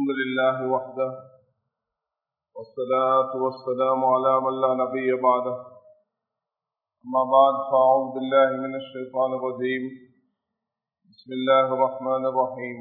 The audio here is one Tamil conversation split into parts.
الحمد لله وحده والصلاة والسلام على من لا نبي بعده أما بعد فأعوذ بالله من الشيطان الرجيم بسم الله الرحمن الرحيم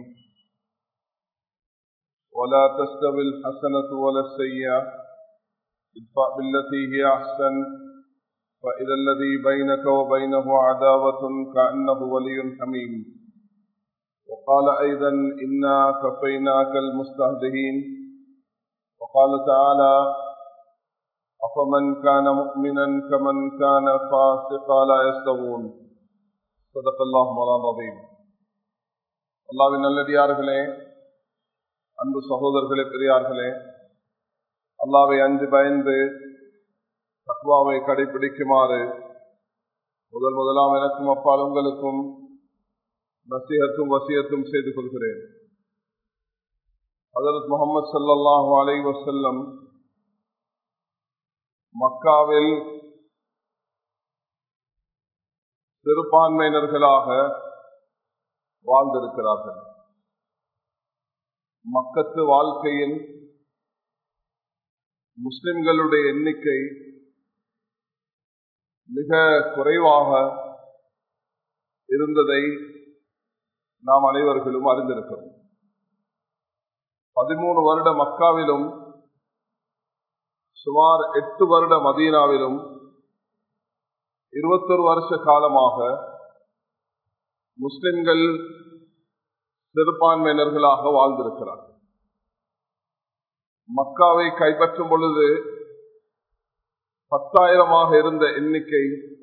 ولا تستوي الحسنة ولا السيئة ادفع بالتي هي أحسن فإذا الذي بينك وبينه عداوة كأنه ولي حميم وقال أيضا إنا كفيناك المستهدهين وقال تعالى أفمن كان مؤمنا كمن كان فاسقا لا يستوون صدق الله مولانا العظيم அல்லாவின் நல்லடியார்களே அன்பு சகோதரர்களே பெரியார்களே அல்லாவை அஞ்சு பயந்து தத்வாவை கடைபிடிக்குமாறு முதல் முதலாம் எனக்கும் அப்பால் உங்களுக்கும் நசீகத்தும் வசியத்தும் செய்து கொள்கிறேன் அதரத் முகமது சல்லாஹூ அலை வசல்லம் மக்காவில் சிறுபான்மையினர்களாக வாழ்ந்திருக்கிறார்கள் மக்கத்து வாழ்க்கையில் முஸ்லிம்களுடைய எண்ணிக்கை மிக குறைவாக இருந்ததை நாம் அனைவர்களும் அறிந்திருக்கிறோம் பதிமூணு வருட மக்காவிலும் சுமார் எட்டு வருட மதீனாவிலும் இருபத்தொரு வருஷ காலமாக முஸ்லிம்கள் சிறுபான்மையினர்களாக வாழ்ந்திருக்கிறார்கள் மக்காவை கைப்பற்றும் பொழுது பத்தாயிரமாக இருந்த எண்ணிக்கை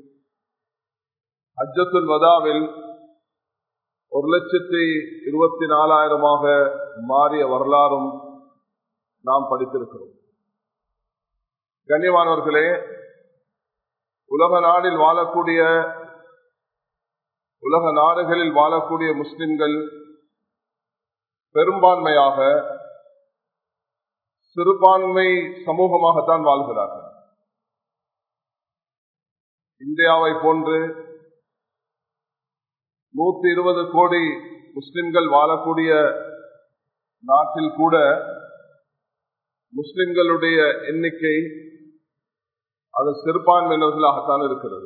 அஜத்துல் வதாவில் ஒரு லட்சத்தி இருபத்தி நாலாயிரமாக மாறிய வரலாறும் நாம் படித்திருக்கிறோம் கண்ணியமானவர்களே உலக நாடில் வாழக்கூடிய உலக நாடுகளில் வாழக்கூடிய முஸ்லிம்கள் பெரும்பான்மையாக சிறுபான்மை சமூகமாகத்தான் வாழ்கிறார்கள் இந்தியாவை போன்று நூத்தி இருபது கோடி முஸ்லிம்கள் வாழக்கூடிய நாட்டில் கூட முஸ்லிம்களுடைய எண்ணிக்கை அது சிறுபான்மையினர்களாகத்தான் இருக்கிறது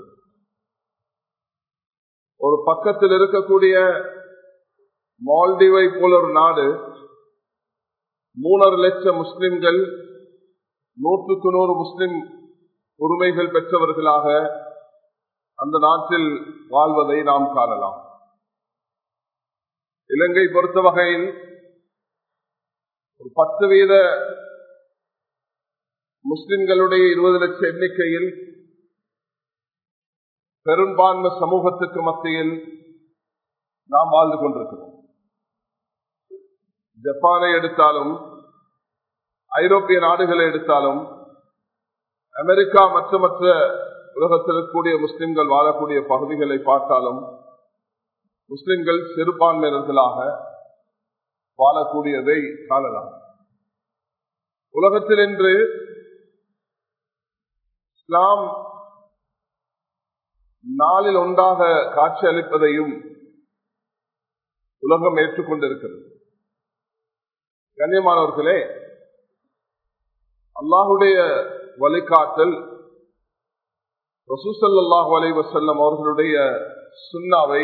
ஒரு பக்கத்தில் இருக்கக்கூடிய மால்டிவை போல ஒரு நாடு மூணரை லட்சம் முஸ்லிம்கள் நூற்றுக்கு நூறு முஸ்லிம் உரிமைகள் பெற்றவர்களாக அந்த நாட்டில் வாழ்வதை நாம் காணலாம் இலங்கை பொறுத்த வகையில் ஒரு பத்து வீத முஸ்லிம்களுடைய இருபது லட்சம் எண்ணிக்கையில் பெரும்பான்மை சமூகத்துக்கு மத்தியில் நாம் வாழ்ந்து கொண்டிருக்கிறோம் ஜப்பானை எடுத்தாலும் ஐரோப்பிய நாடுகளை எடுத்தாலும் அமெரிக்கா மற்ற மற்ற உலகத்தில் கூடிய முஸ்லிம்கள் வாழக்கூடிய பகுதிகளை பார்த்தாலும் முஸ்லிம்கள் சிறுபான்மையினர்களாக வாழக்கூடியதை காணலாம் உலகத்தில் இன்று இஸ்லாம் நாளில் ஒன்றாக காட்சி அளிப்பதையும் உலகம் ஏற்றுக்கொண்டிருக்கிறது கண்ணியமானவர்களே அல்லாஹுடைய வழிகாட்டல் ரசூசல்லாஹு அலைவசல்லம் அவர்களுடைய சுண்ணாவை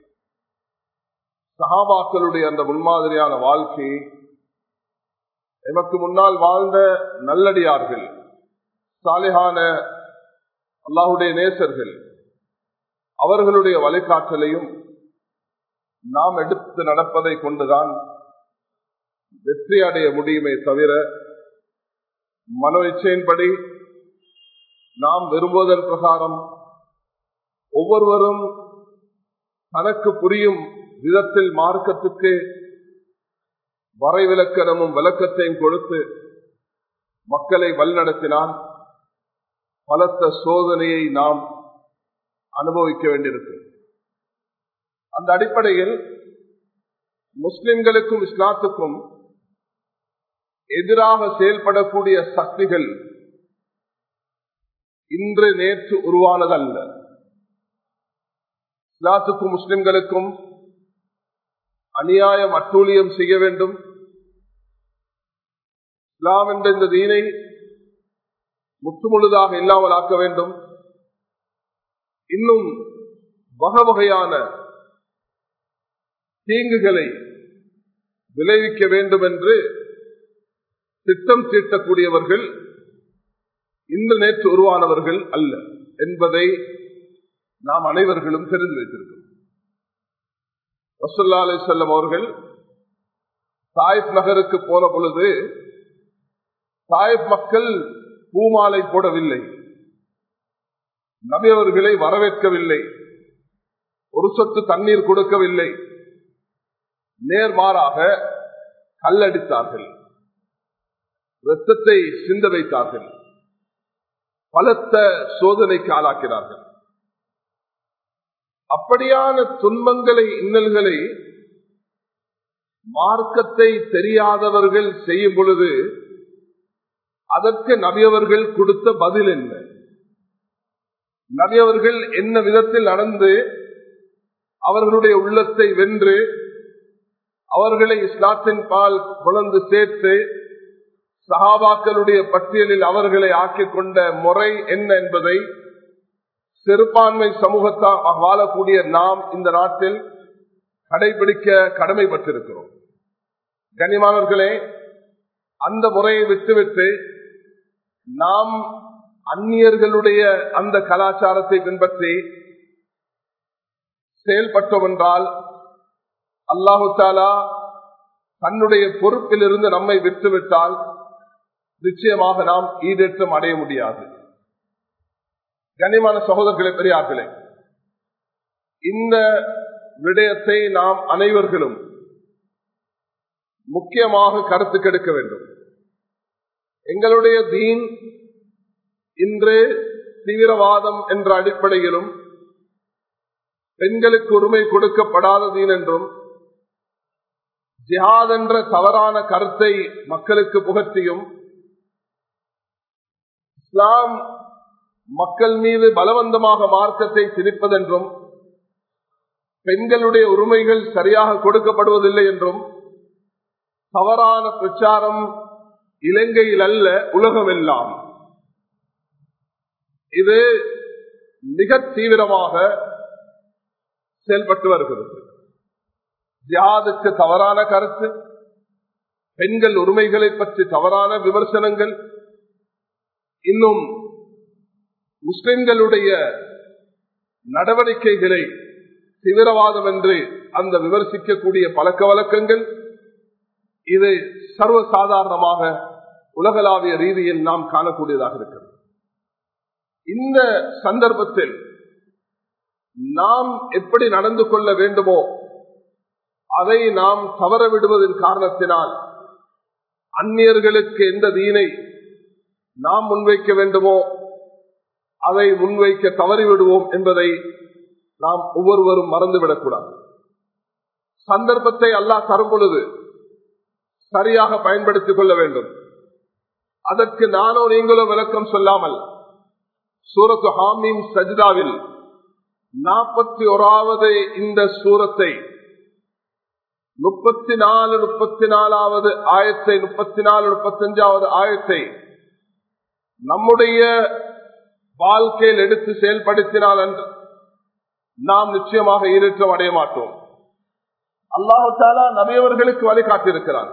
சகாபாக்களுடைய அந்த முன்மாதிரியான வாழ்க்கை எமக்கு முன்னால் வாழ்ந்த நல்லடியார்கள் சாலிகான அல்லாஹுடைய நேசர்கள் அவர்களுடைய வழிகாட்டலையும் நாம் எடுத்து நடப்பதை கொண்டுதான் வெற்றி அடைய முடியுமே தவிர மனோ இச்சையின்படி நாம் விரும்புவதன் பிரகாரம் ஒவ்வொருவரும் தனக்கு புரியும் விதத்தில் மார்க்கத்துக்கு வரைவிலக்கணமும் விளக்கத்தையும் கொடுத்து மக்களை வழிநடத்தினால் பலத்த சோதனையை நாம் அனுபவிக்க வேண்டியிருக்கும் அந்த அடிப்படையில் முஸ்லிம்களுக்கும் இஸ்லாத்துக்கும் எதிராக செயல்படக்கூடிய சக்திகள் இன்று நேற்று உருவானதல்ல இஸ்லாத்துக்கும் முஸ்லிம்களுக்கும் அநியாயம் அட்டூழியம் செய்ய வேண்டும் இஸ்லாம் என்ற இந்த தீனை முற்றுமுழுதாக இல்லாமல் ஆக்க வேண்டும் இன்னும் வகை வகையான தீங்குகளை விளைவிக்க வேண்டும் என்று திட்டம் தீட்டக்கூடியவர்கள் இன்று நேற்று உருவானவர்கள் அல்ல என்பதை நாம் அனைவர்களும் தெரிந்து வைத்திருக்கிறோம் வசல்லா அலி செல்லம் அவர்கள் சாயிப் நகருக்கு போன பொழுது சாயிப் மக்கள் பூமாலை போடவில்லை நபி அவர்களை வரவேற்கவில்லை ஒரு சொத்து தண்ணீர் கொடுக்கவில்லை நேர்மாறாக கல்லடித்தார்கள் ரத்தத்தை சிந்த வைத்தார்கள் பலத்த சோதனைக்கு ஆளாக்கிறார்கள் அப்படியான துன்பங்களை இன்னல்களை மார்க்கத்தை தெரியாதவர்கள் செய்யும் பொழுது அதற்கு நபியவர்கள் கொடுத்த பதில் என்ன நபியவர்கள் என்ன விதத்தில் நடந்து அவர்களுடைய உள்ளத்தை வென்று அவர்களை இஸ்லாத்தின் பால் குழந்து சேர்த்து சஹாபாக்களுடைய பட்டியலில் அவர்களை ஆக்கிக் கொண்ட முறை என்ன என்பதை சிறுபான்மை சமூகத்தாக வாழக்கூடிய நாம் இந்த நாட்டில் கடைபிடிக்க கடமைப்பட்டிருக்கிறோம் கனிமானவர்களே அந்த முறையை விட்டுவிட்டு நாம் அந்நியர்களுடைய அந்த கலாச்சாரத்தை பின்பற்றி செயல்பட்டோம் என்றால் அல்லாஹு தாலா தன்னுடைய பொறுப்பில் இருந்து நம்மை விட்டுவிட்டால் நிச்சயமாக நாம் ஈடேற்றம் அடைய முடியாது கண்ணியமான சகோதரர்களே பெரியார்களே இந்த விடயத்தை நாம் அனைவர்களும் முக்கியமாக கருத்து கெடுக்க வேண்டும் எங்களுடைய தீன் இன்று தீவிரவாதம் என்ற அடிப்படையிலும் பெண்களுக்கு உரிமை கொடுக்கப்படாத தீன் என்றும் ஜிஹாத் என்ற தவறான கருத்தை மக்களுக்கு புகட்டியும் இஸ்லாம் மக்கள் மீது பலவந்தமாக மார்க்கத்தை திணிப்பதென்றும் பெண்களுடைய உரிமைகள் சரியாக கொடுக்கப்படுவதில்லை என்றும் தவறான பிரச்சாரம் இலங்கையில் அல்ல உலகமெல்லாம் இது மிக தீவிரமாக செயல்பட்டு வருகிறது ஜியாதுக்கு தவறான கருத்து பெண்கள் உரிமைகளை பற்றி தவறான விமர்சனங்கள் இன்னும் முஸ்லிம்களுடைய நடவடிக்கைகளை தீவிரவாதம் என்று அந்த விமர்சிக்கக்கூடிய பழக்க வழக்கங்கள் இது சர்வசாதாரணமாக உலகளாவிய ரீதியில் நாம் காணக்கூடியதாக இருக்கிறது இந்த சந்தர்ப்பத்தில் நாம் எப்படி நடந்து கொள்ள வேண்டுமோ அதை நாம் தவற விடுவதன் காரணத்தினால் அந்நியர்களுக்கு எந்த தீனை நாம் முன்வைக்க வேண்டுமோ அதை முன்வைக்க தவறிவிடுவோம் என்பதை நாம் ஒவ்வொருவரும் மறந்துவிடக்கூடாது சந்தர்ப்பத்தை அல்லாஹ் தரும் பொழுது சரியாக பயன்படுத்திக் கொள்ள வேண்டும் அதற்கு நானோ நீங்களோ விளக்கம் சொல்லாமல் சூரத்து ஹாமீம் சஜிதாவில் நாற்பத்தி ஓராவது இந்த சூரத்தை முப்பத்தி நாலு முப்பத்தி நாலாவது ஆயத்தை முப்பத்தி நாலு முப்பத்தி அஞ்சாவது ஆயத்தை நம்முடைய வாழ்க்கையில் எடுத்து செயல்படுத்தினால் அன்று நாம் நிச்சயமாக ஈரேற்றம் அடைய மாட்டோம் அல்லாஹு தாலா நபியவர்களுக்கு வழிகாட்டியிருக்கிறார்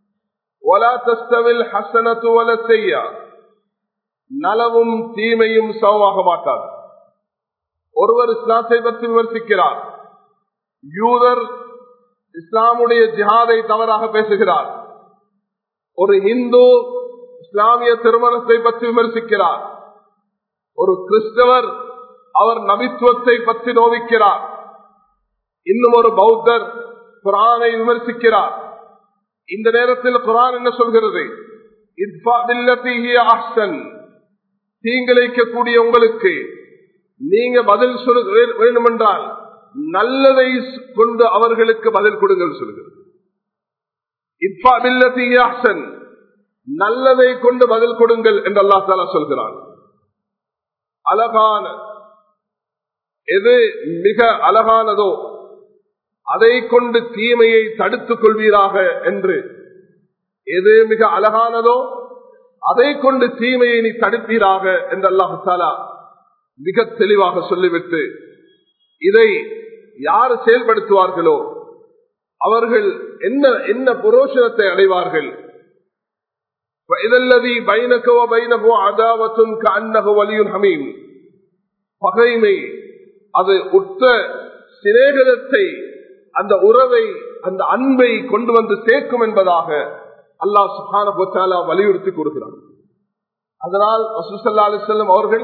செய்யா நலவும் தீமையும் சமமாக மாட்டார் ஒருவர் இஸ்லாத்தை பற்றி விமர்சிக்கிறார் யூதர் இஸ்லாமுடைய ஜிஹாதை தவறாக பேசுகிறார் ஒரு இந்து இஸ்லாமிய திருமணத்தை பற்றி விமர்சிக்கிறார் ஒரு கிறிஸ்தவர் அவர் நபித்துவத்தை பற்றி நோவிக்கிறார் இன்னும் ஒரு பௌத்தர் குரானை விமர்சிக்கிறார் இந்த நேரத்தில் குரான் என்ன சொல்கிறது தீங்கிழைக்கக்கூடிய உங்களுக்கு நீங்க பதில் சொல்ல வேண்டும் என்றால் நல்லதை கொண்டு அவர்களுக்கு பதில் கொடுங்கள் சொல்கிறது நல்லதை கொண்டு பதில் கொடுங்கள் என்று அல்லா தாலா சொல்கிறான் அழகான எது மிக அழகானதோ அதை கொண்டு தீமையை தடுத்துக் கொள்வீராக என்று எது மிக அழகானதோ அதை கொண்டு தீமையை நீ தடுப்பீராக என்று அல்லாஹு தாலா மிக தெளிவாக சொல்லிவிட்டு இதை யார் செயல்படுத்துவார்களோ அவர்கள் என்ன என்ன புரோஷனத்தை அடைவார்கள் இதல்லதி பைனகவ பைனகோ அதாவத்தும் கண்ணக வலியும் ஹமீம் பகைமை அது உற்ற சிநேகத்தை அந்த உறவை அந்த அன்பை கொண்டு வந்து சேர்க்கும் என்பதாக அல்லாஹ் சுஹான போச்சாலா வலியுறுத்தி கூறுகிறார் அதனால் வசூசல்லா அலிசல்லம் அவர்கள்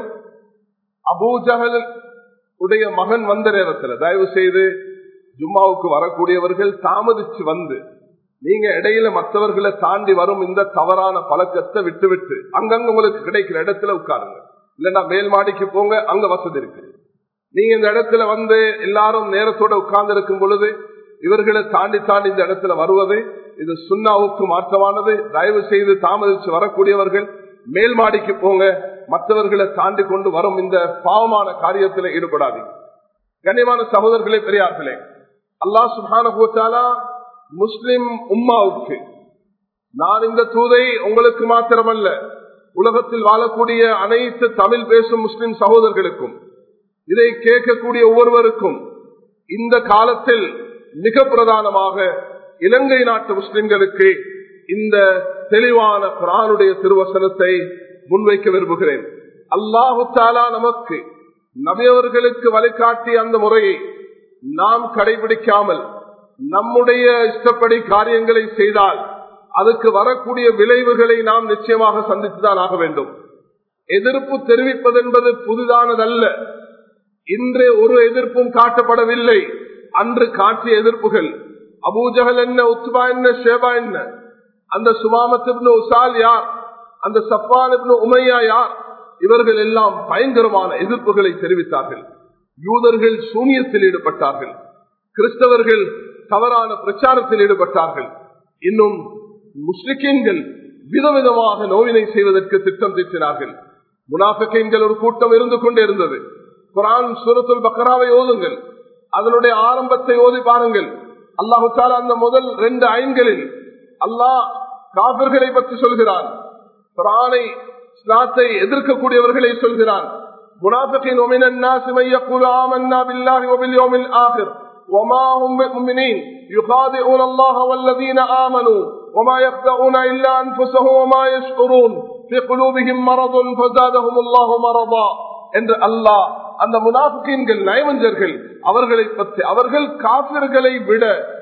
அபூஜகல் உடைய மகன் வந்த நேரத்தில் தயவு செய்து ஜும்மாவுக்கு வரக்கூடியவர்கள் தாமதிச்சு வந்து நீங்க இடையில மற்றவர்களை தாண்டி வரும் இந்த தவறான பழக்கத்தை விட்டுவிட்டு அங்கங்க உங்களுக்கு கிடைக்கிற இடத்துல உட்காருங்க இல்லைன்னா மேல் மாடிக்கு போங்க அங்க வசதி இருக்கு நீங்க இந்த இடத்துல வந்து எல்லாரும் நேரத்தோட உட்கார்ந்து இருக்கும் பொழுது இவர்களை தாண்டி தாண்டி இந்த இடத்துல வருவது இது சுண்ணாவுக்கு மாற்றமானது தயவு செய்து தாமதிச்சு வரக்கூடியவர்கள் மேல் மாடிக்கு போங்க மற்றவர்களை தாண்டி கொண்டு வரும் இந்த பாவமான காரியத்தில் ஈடுபடாதீங்க கண்ணியமான சகோதரர்களே பெரியார்களே அல்லா சுபான முஸ்லிம் உம்மாவுக்கு நான் இந்த தூதை உங்களுக்கு மாத்திரமல்ல உலகத்தில் வாழக்கூடிய அனைத்து தமிழ் பேசும் முஸ்லிம் சகோதரர்களுக்கும் இதை கேட்கக்கூடிய ஒவ்வொருவருக்கும் இந்த காலத்தில் மிக பிரதானமாக இலங்கை நாட்டு முஸ்லிம்களுக்கு இந்த தெளிவான குரானுடைய திருவசனத்தை முன்வைக்க விரும்புகிறேன் அல்லாஹு தாலா நமக்கு நபியவர்களுக்கு வழிகாட்டி அந்த முறையை நாம் கடைபிடிக்காமல் நம்முடைய இஷ்டப்படி காரியங்களை செய்தால் அதுக்கு வரக்கூடிய விளைவுகளை நாம் நிச்சயமாக சந்தித்துதான் ஆக வேண்டும் எதிர்ப்பு தெரிவிப்பது என்பது புதிதானதல்ல இன்று ஒரு எதிர்ப்பும் காட்டப்படவில்லை அன்று காட்டிய எதிர்ப்புகள் அபூஜகல் என்ன உத்பா என்ன ஷேபா என்ன அந்த சுமாமத்து உசால் யார் அந்த சப்பான் உமையா யார் இவர்கள் எல்லாம் பயங்கரமான எதிர்ப்புகளை தெரிவித்தார்கள் யூதர்கள் சூனியத்தில் ஈடுபட்டார்கள் கிறிஸ்தவர்கள் தவறான பிரச்சாரத்தில் ஈடுபட்டார்கள் இன்னும் முஸ்லிக்கீன்கள் விதவிதமாக நோவினை செய்வதற்கு திட்டம் தீட்டினார்கள் முனாஃபிக்கீன்கள் ஒரு கூட்டம் இருந்து கொண்டே இருந்தது குரான் சூரத்துல் பக்கராவை ஓதுங்கள் அதனுடைய ஆரம்பத்தை ஓதி பாருங்கள் அல்லாஹு அந்த முதல் ரெண்டு ஐன்களில் அல்லாஹ் காபிர்களை பற்றி சொல்கிறான் குரானை ஸ்லாத்தை எதிர்க்கக்கூடியவர்களை சொல்கிறான் முனாஃபிகின் ومن الناس من يقول آمنا بالله وباليوم الآخر وما هم مؤمنين يخادعون الله والذين آمنوا وما يخدعون إلا أنفسهم وما يشعرون في قلوبهم مرض فزادهم الله مرضا என்று அல்லாஹ் அந்த முனாஃபிகீன்கள் நயவஞ்சர்கள் அவர்களை பற்றி அவர்கள் காபிர்களை விட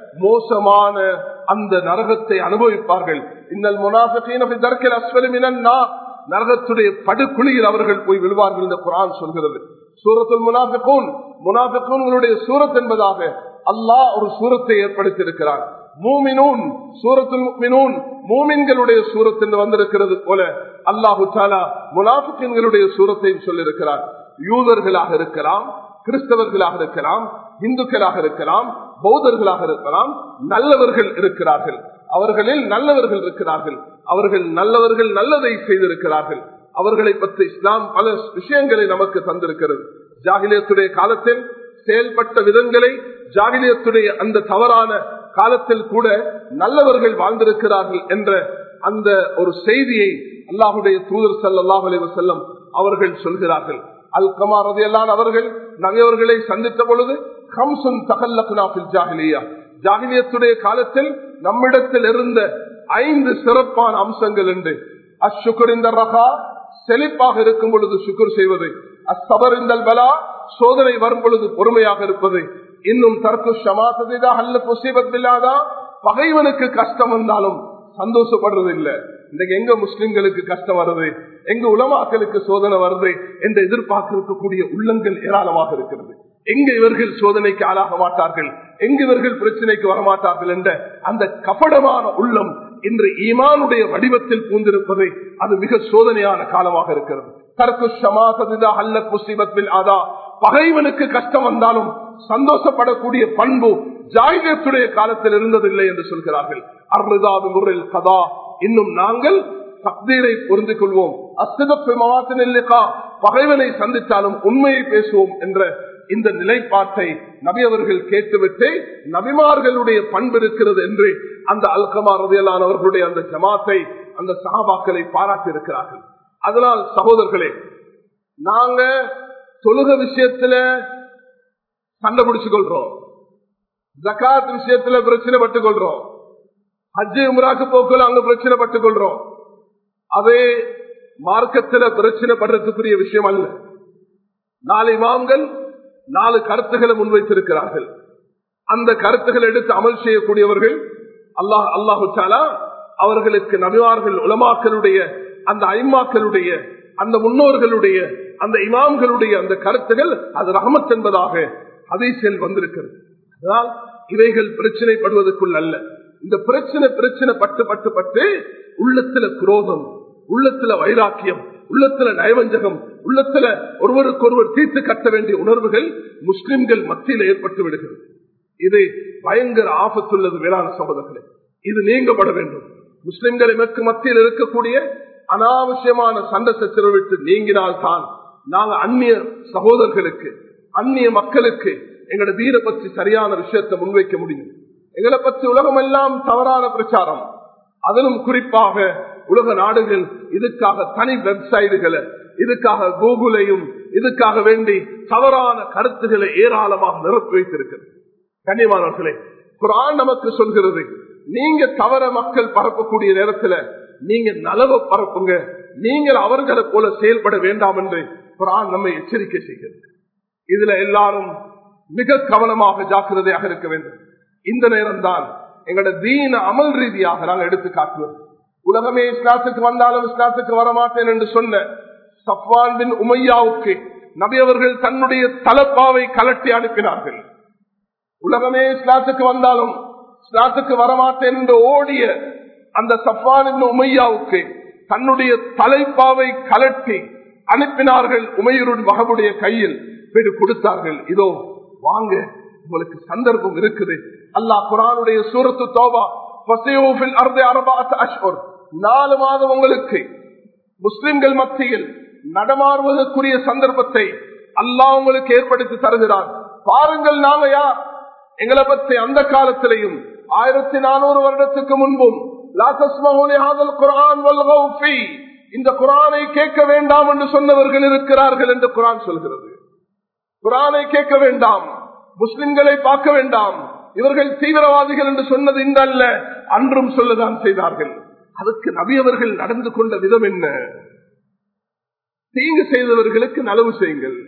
மோசமான அந்த நரகத்தை அனுபவிப்பார்கள் இந்த முனாஃபிகீன் அஸ்வலிமினா நரகத்துடைய படுகுழியில் அவர்கள் போய் விழுவார்கள் இந்த குரான் சொல்கிறது சூரத்துல் முனாஃபிகூன் முனாஃபிகூன்களுடைய சூரத் என்பதாக அல்லாஹ் ஒரு சூரத்தை ஏற்படுத்தியிருக்கிறார் மூமினூன் சூரத்துல் மினூன் மூமின்களுடைய சூரத் என்று வந்திருக்கிறது போல அல்லாஹு தாலா முனாஃபிகன்களுடைய சூரத்தையும் சொல்லியிருக்கிறார் யூதர்களாக இருக்கலாம் கிறிஸ்தவர்களாக இருக்கலாம் இந்துக்களாக இருக்கலாம் பௌத்தர்களாக இருக்கலாம் நல்லவர்கள் இருக்கிறார்கள் அவர்களில் நல்லவர்கள் இருக்கிறார்கள் அவர்கள் நல்லவர்கள் நல்லதை செய்திருக்கிறார்கள் அவர்களை பற்றி இஸ்லாம் பல விஷயங்களை நமக்கு தந்திருக்கிறது ஜாகிலியத்துடைய காலத்தில் செயல்பட்ட விதங்களை ஜாகிலியத்துடைய அந்த தவறான காலத்தில் கூட நல்லவர்கள் வாழ்ந்திருக்கிறார்கள் என்ற அந்த ஒரு செய்தியை அல்லாஹுடைய தூதர் சல்லாஹ் செல்லம் அவர்கள் சொல்கிறார்கள் அல் கமார் ரதியல்லான் அவர்கள் நகையவர்களை சந்தித்த பொழுது ஹம்சுன் தகல்லகுனாஃபில் ஜாகிலியா ஜாகிலியத்துடைய காலத்தில் நம்மிடத்தில் இருந்த ஐந்து சிறப்பான அம்சங்கள் உண்டு அஷுக்குர் இந்த ரகா செழிப்பாக இருக்கும் பொழுது சுக்குர் செய்வது அசபர் இந்த பலா சோதனை வரும் பொழுது பொறுமையாக இருப்பது இன்னும் தற்கு சமாசதிதா அல்ல புசிபத்தில்லாதா பகைவனுக்கு கஷ்டம் வந்தாலும் சந்தோஷப்படுறது இல்ல இன்னைக்கு எங்க முஸ்லிம்களுக்கு கஷ்டம் வருது எங்க உலமாக்களுக்கு சோதனை வருது என்று எதிர்பார்க்கக்கூடிய உள்ளங்கள் ஏராளமாக இருக்கிறது எங்க இவர்கள் சோதனைக்கு ஆளாக மாட்டார்கள் எங்க இவர்கள் பிரச்சனைக்கு வரமாட்டார்கள் என்ற அந்த கபடமான உள்ளம் இன்று ஈமானுடைய வடிவத்தில் பூந்திருப்பதை அது மிக சோதனையான காலமாக இருக்கிறது தற்கு சமாசதிதா அல்ல புசிபத்தில் அதா பகைவனுக்கு கஷ்டம் வந்தாலும் சந்தோஷப்படக்கூடிய பண்பு ஜாகிரத்துடைய காலத்தில் இருந்ததில்லை என்று சொல்கிறார்கள் அருதாது முறையில் கதா இன்னும் நாங்கள் தக்தீரை புரிந்து கொள்வோம் அஸ்திதப்பு மாத்தினா பகைவனை சந்தித்தாலும் உண்மையை பேசுவோம் என்ற இந்த நிலைப்பாட்டை நபி அவர்கள் கேட்டுவிட்டு நபிமார்களுடைய பண்பு இருக்கிறது என்று அந்த அல்கமா ரதியலானவர்களுடைய அந்த ஜமாத்தை அந்த சகாபாக்களை பாராட்டி இருக்கிறார்கள் அதனால் சகோதரர்களே நாங்க தொழுக விஷயத்துல சண்டை பிடிச்சு கொள்றோம் ஜக்காத் விஷயத்துல பிரச்சனை பட்டுக் கொள்றோம் ஹஜ்ஜு உமராக்கு போக்குல அங்க பிரச்சனை பட்டுக் கொள்றோம் அதே மார்க்கத்துல பிரச்சனை படுறதுக்குரிய விஷயம் அல்ல நாலு இமாம்கள் நாலு கருத்துக்களை முன்வைத்திருக்கிறார்கள் அந்த கருத்துக்களை எடுத்து அமல் செய்யக்கூடியவர்கள் அல்லாஹ் அல்லாஹு சாலா அவர்களுக்கு நபிவார்கள் உலமாக்களுடைய அந்த ஐமாக்களுடைய அந்த முன்னோர்களுடைய அந்த இமாம்களுடைய அந்த கருத்துகள் அது ரஹமத் என்பதாக ஹதீஸில் வந்திருக்கிறது அதனால் இவைகள் பிரச்சனைப்படுவதற்குள் அல்ல இந்த பிரச்சனை பிரச்சனை பட்டு பட்டு பட்டு உள்ளத்துல குரோதம் உள்ளத்துல வைராக்கியம் உள்ளத்துல நயவஞ்சகம் உள்ளத்துல ஒருவருக்கொருவர் தீர்த்து கட்ட வேண்டிய உணர்வுகள் முஸ்லிம்கள் மத்தியில் ஏற்பட்டு விடுகிறது இது பயங்கர ஆபத்துள்ளது வேளாண் சகோதரர்களே இது நீங்கப்பட வேண்டும் முஸ்லிம்கள் எமக்கு மத்தியில் இருக்கக்கூடிய அனாவசியமான சண்டை சச்சரவு விட்டு நீங்கினால்தான் நாங்க அந்நிய சகோதரர்களுக்கு அந்நிய மக்களுக்கு எங்களோட வீர பற்றி சரியான விஷயத்தை முன்வைக்க முடியும் எங்களை பற்றி உலகம் எல்லாம் தவறான பிரச்சாரம் அதிலும் குறிப்பாக உலக நாடுகள் இதுக்காக தனி வெப்சைட்டுகளை இதுக்காக கூகுளையும் இதுக்காக வேண்டி தவறான கருத்துக்களை ஏராளமாக நிரப்பி வைத்திருக்கிறது கண்ணியமானவர்களே குரான் நமக்கு சொல்கிறது நீங்க தவற மக்கள் பரப்பக்கூடிய நேரத்துல நீங்க நலவ பரப்புங்க நீங்கள் அவர்களை போல செயல்பட வேண்டாம் என்று குரான் நம்மை எச்சரிக்கை செய்கிறது இதுல எல்லாரும் மிக கவனமாக ஜாக்கிரதையாக இருக்க வேண்டும் இந்த நேரம் தான் எங்களோட தீன அமல் ரீதியாக நாங்கள் எடுத்து காட்டுவோம் உலகமே இஸ்லாத்துக்கு வந்தாலும் இஸ்லாத்துக்கு வரமாட்டேன் என்று சொன்ன சப்வான் பின் உமையாவுக்கு நபி அவர்கள் தன்னுடைய தலப்பாவை கலட்டி அனுப்பினார்கள் உலகமே இஸ்லாத்துக்கு வந்தாலும் இஸ்லாத்துக்கு வரமாட்டேன் என்று ஓடிய அந்த சப்வான் பின் உமையாவுக்கு தன்னுடைய தலைப்பாவை கலட்டி அனுப்பினார்கள் உமையூருன் மகனுடைய கையில் போய் கொடுத்தார்கள் இதோ வாங்க உங்களுக்கு சந்தர்ப்பம் இருக்குது அல்லாஹ் குரானுடைய சூரத்து தோபா நாலு மாதம் உங்களுக்கு முஸ்லிம்கள் மத்தியில் நடமாறுவதற்குரிய சந்தர்ப்பத்தை அல்லாஹ் உங்களுக்கு ஏற்படுத்தி தருகிறான் பாருங்கள் நாங்க யார் எங்களை பற்றி அந்த காலத்திலையும் ஆயிரத்தி நானூறு வருடத்துக்கு முன்பும் இந்த குரானை கேட்க வேண்டாம் என்று சொன்னவர்கள் இருக்கிறார்கள் என்று குரான் சொல்கிறது குரானை கேட்க வேண்டாம் முஸ்லிம்களை பார்க்க வேண்டாம் இவர்கள் தீவிரவாதிகள் என்று சொன்னது இன்றல்ல அன்றும் சொல்லதான் செய்தார்கள் அதுக்கு நபியவர்கள் நடந்து கொண்ட விதம் என்ன தீங்கு செய்தவர்களுக்கு நலவு செய்யுங்கள்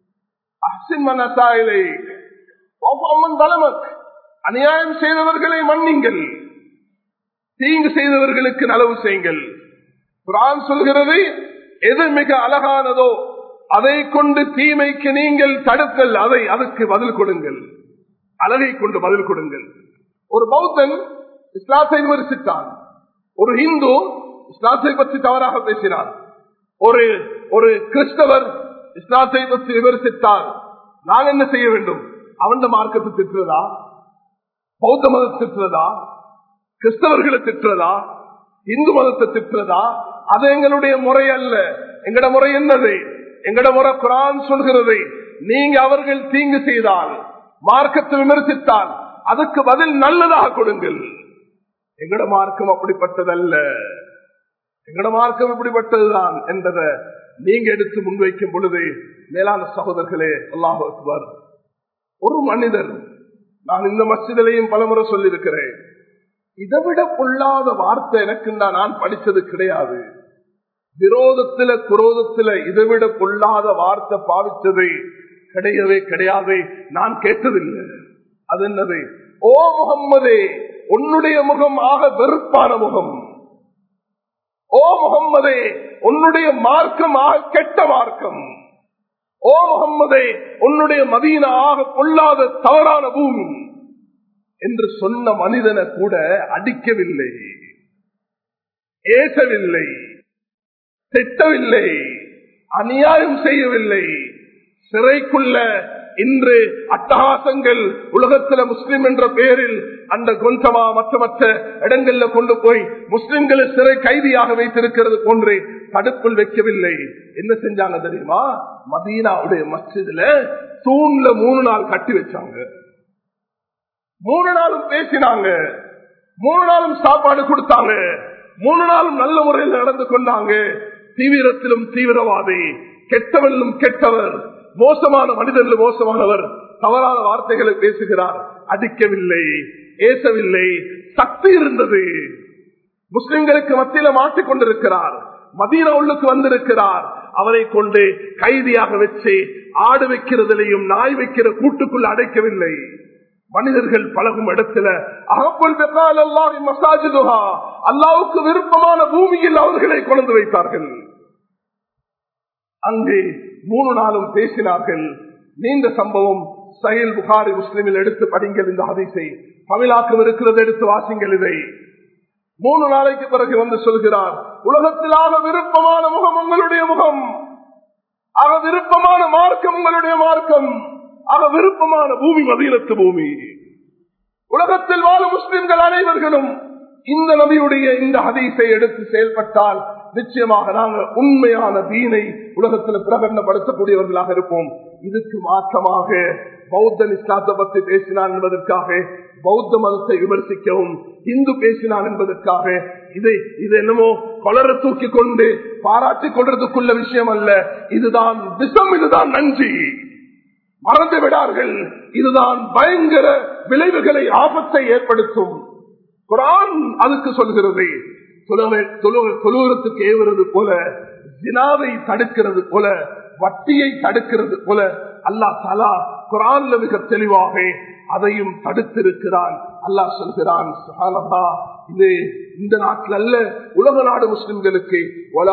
அநியாயம் செய்தவர்களை மன்னிங்கள் தீங்கு செய்தவர்களுக்கு நலவு செய்யுங்கள் குரான் சொல்கிறது எது மிக அழகானதோ அதை கொண்டு தீமைக்கு நீங்கள் தடுத்தல் அதை அதற்கு பதில் கொடுங்கள் அழகை கொண்டு பதில் கொடுங்கள் ஒரு பௌத்தன் இஸ்லாத்தை விமர்சித்தான் ஒரு இந்து இஸ்லாத்தை பற்றி தவறாக பேசினார் ஒரு ஒரு கிறிஸ்தவர் இஸ்லாத்தை பற்றி விமர்சித்தார் நான் என்ன செய்ய வேண்டும் அவன் மார்க்கத்தை திட்டுறதா பௌத்த மதத்தை திட்டுறதா கிறிஸ்தவர்களை திட்டுறதா இந்து மதத்தை திட்டுறதா அது எங்களுடைய முறை அல்ல எங்கட முறை என்னது எங்கட முறை குரான் சொல்கிறது நீங்க அவர்கள் தீங்கு செய்தால் மார்க்கத்தை விமர்சித்தால் அதுக்கு பதில் நல்லதாக கொடுங்கள் எங்கட மார்க்கம் அப்படிப்பட்டதல்ல எங்கட மார்க்கம் இப்படிப்பட்டதுதான் என்பதை நீங்க எடுத்து முன்வைக்கும் பொழுது மேலான சகோதரர்களே அல்லாஹ் அக்பர் ஒரு மனிதர் நான் இந்த மசிதிலையும் பலமுறை சொல்லியிருக்கிறேன் இதை விட பொல்லாத வார்த்தை எனக்கு நான் படிச்சது கிடையாது விரோதத்தில குரோதத்தில இதை விட பொல்லாத வார்த்தை பாவிச்சது கிடையவே கிடையாது நான் கேட்டதில்லை அது என்னது ஓ முகம்மதே உன்னுடைய முகம் ஆக வெறுப்பான முகம் ஓ முகம்மதே உன்னுடைய மார்க்கம் ஆக கெட்ட மார்க்கம் ஓ முகம்மதே உன்னுடைய மதீன ஆக பொல்லாத தவறான பூமி என்று சொன்ன மனிதனை கூட அடிக்கவில்லை ஏசவில்லை திட்டவில்லை அநியாயம் செய்யவில்லை சிறைக்குள்ள இன்று அட்டகாசங்கள் உலகத்துல முஸ்லிம் என்ற பெயரில் அந்த கொந்தமா மற்ற மற்ற இடங்கள்ல கொண்டு போய் முஸ்லிம்களை சிறை கைதியாக வைத்திருக்கிறது போன்று தடுப்பில் வைக்கவில்லை என்ன செஞ்சாங்க தெரியுமா மதீனாவுடைய மஸ்ஜிதுல தூண்ல மூணு நாள் கட்டி வச்சாங்க மூணு நாளும் பேசினாங்க மூணு நாளும் சாப்பாடு கொடுத்தாங்க மூணு நாளும் நல்ல முறையில் நடந்து கொண்டாங்க தீவிரத்திலும் தீவிரவாதி கெட்டவரிலும் கெட்டவர் மோசமான மனிதரிலும் மோசமானவர் தவறான வார்த்தைகளை பேசுகிறார் அடிக்கவில்லை ஏசவில்லை சக்தி இருந்தது முஸ்லிம்களுக்கு மத்தியில மாட்டிக் கொண்டிருக்கிறார் மதீனா உள்ளுக்கு வந்திருக்கிறார் அவரை கொண்டு கைதியாக வச்சு ஆடு வைக்கிறதிலையும் நாய் வைக்கிற கூட்டுக்குள் அடைக்கவில்லை மனிதர்கள் பழகும் இடத்துல அல்லாவுக்கு விருப்பமான பூமியில் அவர்களை கொண்டு வைத்தார்கள் அங்கே மூணு நாளும் பேசினார்கள் நீண்ட சம்பவம் சயில் புகாரி முஸ்லிமில் எடுத்து படிங்கள் இந்த ஹதீஸை தமிழாக்கம் இருக்கிறது எடுத்து வாசிங்கள் இதை மூணு நாளைக்கு பிறகு வந்து சொல்கிறார் உலகத்திலாக விருப்பமான முகம் உங்களுடைய முகம் ஆக விருப்பமான மார்க்கம் உங்களுடைய மார்க்கம் ஆக விருப்பமான பூமி மதீனத்து பூமி உலகத்தில் வாழும் முஸ்லிம்கள் அனைவர்களும் இந்த நபியுடைய இந்த ஹதீஸை எடுத்து செயல்பட்டால் நிச்சயமாக நாங்கள் உண்மையான தீனை உலகத்தில் பிரகடனப்படுத்தக்கூடியவர்களாக இருப்போம் இதுக்கு மாற்றமாக பௌத்தன் இஸ்லாத்தை பற்றி பேசினான் என்பதற்காக பௌத்த மதத்தை விமர்சிக்கவும் இந்து பேசினான் என்பதற்காக இது இது என்னமோ கொளர தூக்கி கொண்டு பாராட்டிக் கொள்றதுக்குள்ள விஷயம் அல்ல இதுதான் விஷம் இதுதான் நன்றி மறந்து விடார்கள் இதுதான் பயங்கர விளைவுகளை ஆபத்தை ஏற்படுத்தும் குரான் அதுக்கு சொல்கிறது தொழுவத்துக்கு ஏவுறது போல ஜினாவை தடுக்கிறது போல வட்டியை தடுக்கிறது போல அல்லா தலா குரான்ல மிக தெளிவாக அதையும் தடுத்திருக்கிறான் அல்லாஹ் சொல்கிறான் இது இந்த நாட்டில் அல்ல உலக நாடு முஸ்லிம்களுக்கு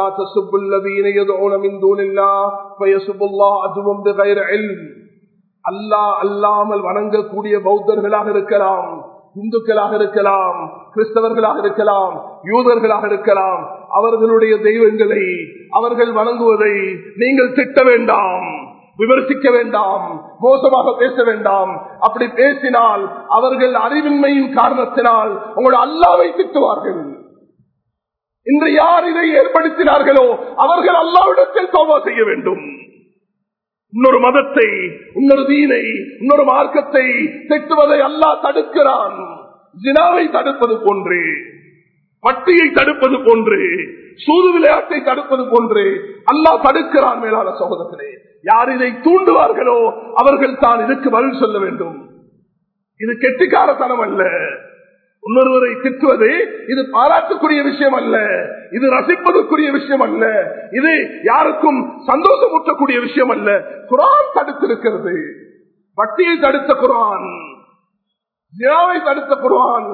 அல்லா அல்லாமல் வணங்கக்கூடிய பௌத்தர்களாக இருக்கலாம் இந்துக்களாக இருக்கலாம் கிறிஸ்தவர்களாக இருக்கலாம் யூதர்களாக இருக்கலாம் அவர்களுடைய தெய்வங்களை அவர்கள் வணங்குவதை நீங்கள் திட்ட வேண்டாம் விமர்சிக்க வேண்டாம் மோசமாக பேச வேண்டாம் அப்படி பேசினால் அவர்கள் அறிவின்மையின் காரணத்தினால் உங்களோட அல்லாவை திட்டுவார்கள் இன்று யார் இதை ஏற்படுத்தினார்களோ அவர்கள் அல்லாவிடத்தில் தோவா செய்ய வேண்டும் இன்னொரு மதத்தை இன்னொரு தீனை இன்னொரு மார்க்கத்தை திட்டுவதை அல்லாஹ் தடுக்கிறான் ஜினாவை தடுப்பது போன்று வட்டியை தடுப்பது போன்று சூது விளையாட்டை தடுப்பது போன்று அல்லாஹ் தடுக்கிறான் மேலான சகோதரத்திலே யார் இதை தூண்டுவார்களோ அவர்கள் தான் இதுக்கு பதில் சொல்ல வேண்டும் இது கெட்டிக்காரத்தனம் அல்ல இன்னொருவரை திட்டுவது இது பாராட்டுக்குரிய விஷயம் அல்ல இது ரசிப்பதற்குரிய விஷயம் அல்ல இது யாருக்கும் சந்தோஷமூட்டக்கூடிய விஷயம் அல்ல குரான் தடுத்திருக்கிறது வட்டியை தடுத்த குரான் ஜினாவை தடுத்த குரான்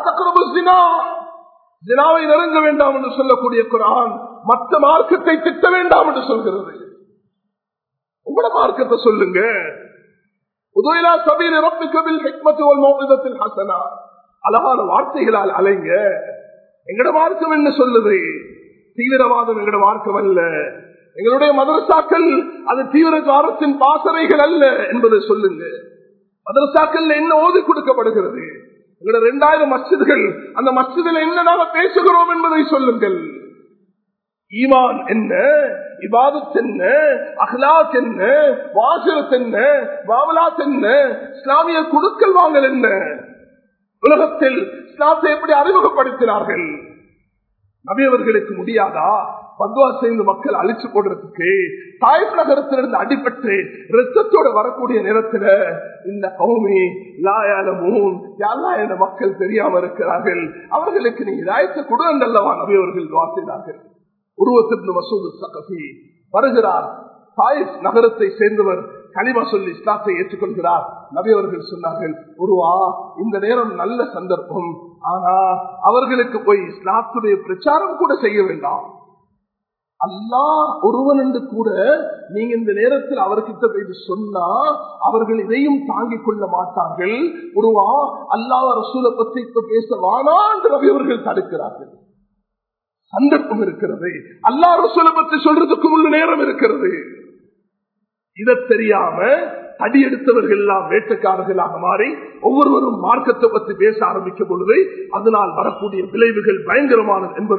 ஜினாவை நெருங்க வேண்டாம் என்று சொல்லக்கூடிய குரான் மற்ற மார்க்கத்தை திட்ட வேண்டாம் என்று சொல்கிறது உங்களோட மார்க்கத்தை சொல்லுங்க உதயலா சபீர் ரப்பிக்கபில் ஹெக்மத்து மௌவிதத்தில் ஹசனா அழகான வார்த்தைகளால் அலைங்க எங்கட மார்க்கம் என்ன சொல்லுது தீவிரவாதம் எங்கட மார்க்கம் அல்ல எங்களுடைய மதரசாக்கள் அது தீவிரவாதத்தின் பாசறைகள் அல்ல என்பதை சொல்லுங்க மதரசாக்கள் என்ன ஓதி கொடுக்கப்படுகிறது எங்களோட இரண்டாயிரம் மசிதுகள் அந்த மசிதில் என்ன நாம பேசுகிறோம் என்பதை சொல்லுங்கள் ஈமான் என்ன இபாதத் என்ன அஹ்லாத் என்ன வாசரத் என்ன வாவலாத் என்ன இஸ்லாமிய குடுக்கல் வாங்கல் என்ன உலகத்தில் இஸ்லாத்தை எப்படி அறிமுகப்படுத்தினார்கள் நபியவர்களுக்கு முடியாதா பத்வா செய்து மக்கள் அழிச்சு போடுறதுக்கு தாய்ப்பு நகரத்திலிருந்து அடிபட்டு ரத்தத்தோட வரக்கூடிய நேரத்துல இந்த கௌமி லாயாலமும் யாரா என்ற மக்கள் தெரியாம இருக்கிறார்கள் அவர்களுக்கு நீ இதாயத்தை கொடுங்கல்லவா நபியவர்கள் துவா செய்தார்கள் உருவத்திற்கு மசூது சகசி வருகிறார் தாயிஸ் நகரத்தை சேர்ந்தவர் களிமா சொல்லி இஸ்லாத்தை ஏற்றுக்கொள்கிறார் நபி அவர்கள் சொன்னார்கள் உருவா இந்த நேரம் நல்ல சந்தர்ப்பம் ஆனா அவர்களுக்கு போய் இஸ்லாத்துடைய பிரச்சாரம் கூட செய்ய வேண்டாம் அல்லா ஒருவன் என்று கூட நீங்க இந்த நேரத்தில் அவர்கிட்ட போயிட்டு சொன்னா அவர்கள் இதையும் தாங்கிக் கொள்ள மாட்டார்கள் உருவா அல்லாஹ் ரசூலை பத்தி இப்ப பேச வானா என்று நபி அவர்கள் தடுக்கிறார்கள் சந்தர்ப்பம் இருக்கிறது அல்லா ரசூலை பத்தி சொல்றதுக்கு முழு நேரம் இருக்கிறது இதை தெரியாம தடி எடுத்தவர்கள் எல்லாம் வேட்டக்காரர்களாக மாறி ஒவ்வொருவரும் மார்க்கத்தை பற்றி பேச ஆரம்பிக்கும் பொழுது அதனால் வரக்கூடிய விளைவுகள் பயங்கரமானது என்பதை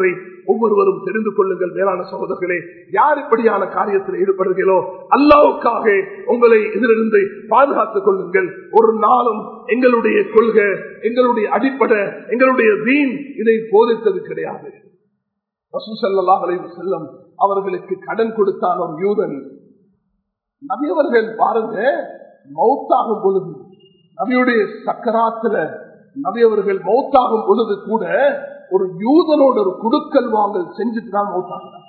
ஒவ்வொருவரும் தெரிந்து கொள்ளுங்கள் மேலான சகோதரர்களே யார் இப்படியான காரியத்தில் ஈடுபடுகிறோ அல்லாவுக்காக உங்களை இதிலிருந்து பாதுகாத்துக் கொள்ளுங்கள் ஒரு நாளும் எங்களுடைய கொள்கை எங்களுடைய அடிப்படை எங்களுடைய வீண் இதை போதித்தது கிடையாது செல்லம் அவர்களுக்கு கடன் கொடுத்தான் ஒரு யூதன் நபியவர்கள் பாருங்க மௌத்தாகும் பொழுது நபியுடைய சக்கராத்துல நபியவர்கள் மௌத்தாகும் பொழுது கூட ஒரு யூதனோட ஒரு குடுக்கல் வாங்கல் செஞ்சுட்டு தான் மௌத்தாகிறார்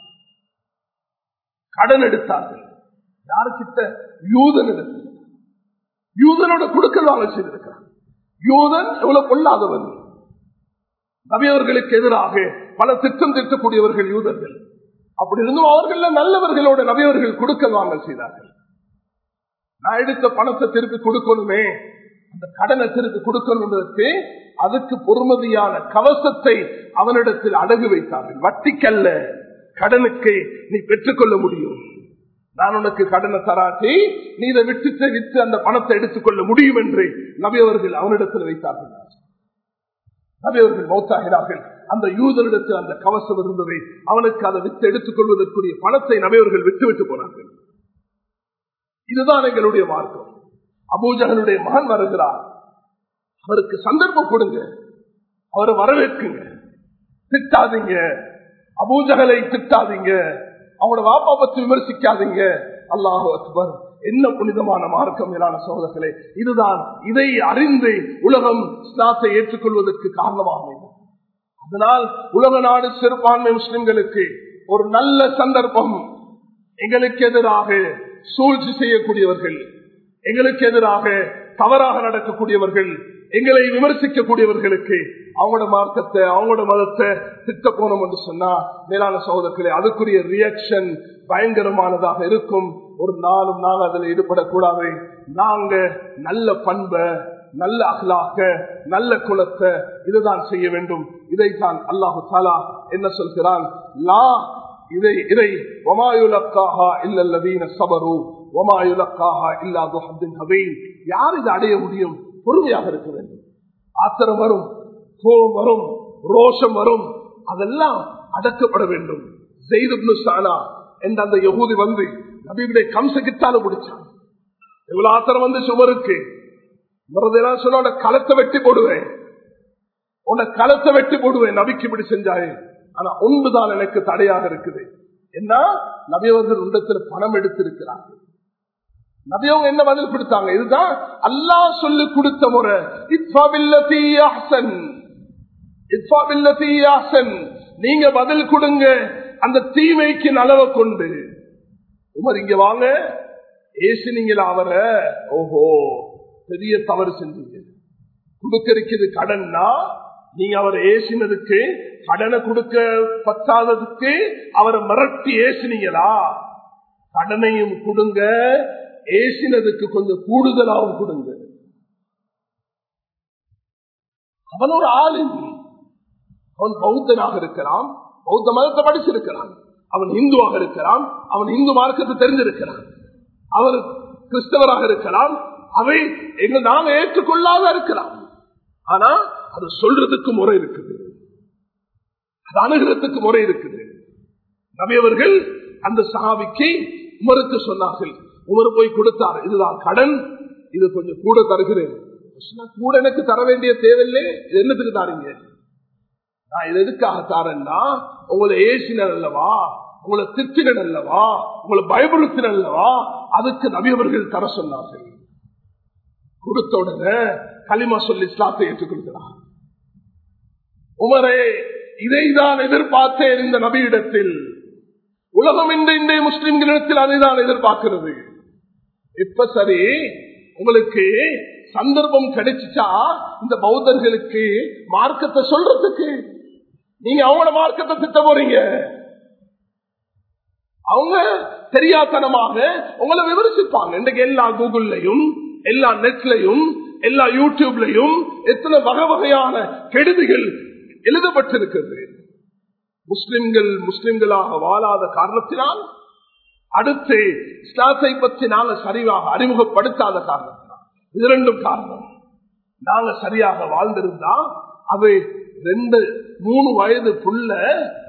கடன் எடுத்தார்கள் யாருக்கிட்ட யூதன் எடுத்து யூதனோட குடுக்கல் வாங்கல் செய்திருக்கிறார் யூதன் எவ்வளவு கொள்ளாதவன் நபியவர்களுக்கு எதிராக பல திட்டம் திட்டக்கூடியவர்கள் யூதர்கள் அப்படி இருந்தும் அவர்கள் நல்லவர்களோட நபியவர்கள் கொடுக்கல் வாங்கல் செய்தார்கள் நான் எடுத்த பணத்தை திருப்பி கொடுக்கணுமே அந்த கடனை திருப்பி கொடுக்கணுன்றதுக்கு அதுக்கு பொறுமதியான கவசத்தை அவனிடத்தில் அடகு வைத்தார்கள் வட்டிக்கல்ல கடனுக்கு நீ பெற்றுக்கொள்ள முடியும் நான் உனக்கு கடனை தராட்டி நீ இதை விட்டுட்டு விட்டு அந்த பணத்தை எடுத்துக்கொள்ள முடியும் என்று நபியவர்கள் அவனிடத்தில் வைத்தார்கள் நபியவர்கள் மௌத்தாகிறார்கள் அந்த யூதனிடத்தில் அந்த கவசம் இருந்ததை அவனுக்கு அதை விட்டு எடுத்துக் கொள்வதற்குரிய பணத்தை நபியவர்கள் விட்டு விட்டு போனார்கள் இதுதான் எங்களுடைய மார்க்கம் அபூஜகனுடைய மகன் வருகிறார் அவருக்கு சந்தர்ப்பம் கொடுங்க அவரை வரவேற்குங்க திட்டாதீங்க அபூஜகலை திட்டாதீங்க அவங்களோட வாப்பா பற்றி விமர்சிக்காதீங்க அல்லாஹு அக்பர் என்ன புனிதமான மார்க்கம் மேலான சோதர்களே இதுதான் இதை அறிந்து உலகம் இஸ்லாத்தை ஏற்றுக்கொள்வதற்கு காரணமாக அதனால் உலக நாடு சிறுபான்மை முஸ்லிம்களுக்கு ஒரு நல்ல சந்தர்ப்பம் எங்களுக்கு எதிராக சூழ்ச்சி செய்யக்கூடியவர்கள் எங்களுக்கு எதிராக தவறாக நடக்கக்கூடியவர்கள் எங்களை விமர்சிக்கக்கூடியவர்களுக்கு அவங்களோட மார்க்கத்தை அவங்களோட மதத்தை திட்ட போனோம் என்று சொன்னா மேலான சகோதரர்களே அதுக்குரிய ரியாக்ஷன் பயங்கரமானதாக இருக்கும் ஒரு நாளும் நாங்கள் அதில் ஈடுபடக்கூடாது நாங்க நல்ல பண்பை நல்ல அகலாக நல்ல குலத்தை இதுதான் செய்ய வேண்டும் இதைத்தான் அல்லாஹு தாலா என்ன சொல்கிறான் லா இதை இதை ஒமாயுலக்காகா இல்லல்லவீன சபரு ஒமாயுலக்காகா இல்லாத யார் இதை அடைய முடியும் பொறுமையாக இருக்க வேண்டும் ஆத்திரம் வரும் கோபம் வரும் ரோஷம் வரும் அதெல்லாம் அடக்கப்பட வேண்டும் செய்து சானா என்ற அந்த யகுதி வந்து நபியுடைய கம்ச கிட்டால பிடிச்சான் எவ்வளவு ஆத்திரம் வந்து சுமருக்கு மறதெல்லாம் சொன்ன களத்தை வெட்டி போடுவேன் உன்னை களத்தை வெட்டி போடுவேன் நபிக்கு இப்படி செஞ்சாயே ஆனா ஒன்றுதான் எனக்கு தடையாக இருக்குது என்ன நபியவர்கள் உண்டத்தில் பணம் எடுத்திருக்கிறார்கள் நபியவங்க என்ன பதில் கொடுத்தாங்க இதுதான் அல்லா சொல்லி கொடுத்த முறை நீங்க பதில் கொடுங்க அந்த தீமைக்கு நலவை கொண்டு உமர் இங்க வாங்க ஏசினீங்களா அவரை ஓஹோ பெரிய தவறு செஞ்சீங்க கொடுக்கறது கடன்னா நீங்க அவர் ஏசினதுக்கு கடனை கொடுக்க பத்தாததுக்கு அவரை மிரட்டி ஏசினீங்களா கடனையும் கொடுங்க ஏசினதுக்கு கொஞ்சம் கூடுதலாகவும் கொடுங்க அவன் ஒரு ஆளின் அவன் பௌத்தனாக இருக்கலாம் பௌத்த மதத்தை படிச்சிருக்கிறான் அவன் இந்துவாக இருக்கலாம் அவன் இந்து மார்க்கத்தை தெரிஞ்சிருக்கிறான் அவர் கிறிஸ்தவராக இருக்கலாம் அவை எங்க நாங்க ஏற்றுக்கொள்ளாத இருக்கலாம் ஆனா அது சொல்றதுக்கு முறை இருக்குது அது அணுகிறதுக்கு முறை இருக்குது நபியவர்கள் அந்த சகாவிக்கு உமருக்கு சொன்னார்கள் உமர் போய் கொடுத்தார் இதுதான் கடன் இது கொஞ்சம் கூட தருகிறேன் கூட எனக்கு தர வேண்டிய தேவையில்லை இது என்னத்துக்கு தாரீங்க நான் இது எதுக்காக தாரேன்னா உங்களை ஏசினர் அல்லவா உங்களை திட்டினர் அல்லவா உங்களை பயப்படுத்தினர் அல்லவா அதுக்கு நபியவர்கள் தர சொன்னார்கள் கொடுத்த உடனே களிமா சொல்லி இஸ்லாத்தை ஏற்றுக்கொள்கிறார் உமரே இதைதான் எதிர்பார்த்தேன் இந்த நபியிடத்தில் உலகம் இந்த இன்றைய முஸ்லிம்களிடத்தில் அதைதான் எதிர்பார்க்கிறது இப்ப சரி உங்களுக்கு சந்தர்ப்பம் கிடைச்சிச்சா இந்த பௌத்தர்களுக்கு மார்க்கத்தை சொல்றதுக்கு நீங்க அவங்களோட மார்க்கத்தை திட்ட போறீங்க அவங்க தெரியாத்தனமாக உங்களை விமர்சிப்பாங்க இன்றைக்கு எல்லா கூகுள்லையும் எல்லா நெட்லையும் எல்லா யூடியூப்லையும் எத்தனை வகை வகையான கெடுதிகள் எழுதப்பட்டிருக்கிறது முஸ்லிம்கள் முஸ்லிம்களாக வாழாத காரணத்தினால் அடுத்து இஸ்லாத்தை பற்றி நாங்க சரியாக அறிமுகப்படுத்தாத காரணத்தினால் இது ரெண்டும் காரணம் நாங்க சரியாக வாழ்ந்திருந்தா அது ரெண்டு மூணு வயது புள்ள